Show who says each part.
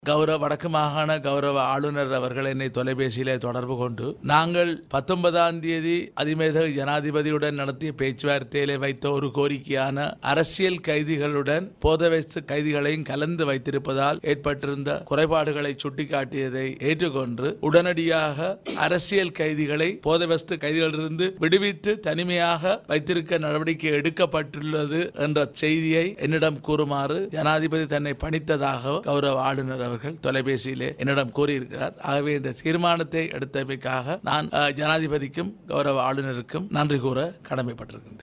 Speaker 1: கௌரவ வடக்கு மாகாண கௌரவ ஆளுநர் அவர்கள் என்னை தொலைபேசியிலே தொடர்பு கொண்டு நாங்கள் பத்தொன்பதாம் தேதி அதிமேத ஜனாதிபதியுடன் நடத்திய பேச்சுவார்த்தையிலே வைத்த ஒரு கோரிக்கையான அரசியல் கைதிகளுடன் போதவஸ்து கைதிகளையும் கலந்து வைத்திருப்பதால் ஏற்பட்டிருந்த குறைபாடுகளை சுட்டிக்காட்டியதை ஏற்றுக்கொண்டு உடனடியாக அரசியல் கைதிகளை போதவஸ்து கைதிகளிலிருந்து விடுவித்து தனிமையாக வைத்திருக்க நடவடிக்கை எடுக்கப்பட்டுள்ளது என்ற செய்தியை என்னிடம் கூறுமாறு ஜனாதிபதி தன்னை பணித்ததாக கௌரவ ஆளுநர் அவர்கள் தொலைபேசியிலே என்னிடம் கூறியிருக்கிறார் ஆகவே இந்த தீர்மானத்தை எடுத்தமைக்காக நான் அஹ், ஜனாதிபதிக்கும் கௌரவ ஆளுநருக்கும் நன்றி கூற கடமைப்பட்டிருக்கின்றேன்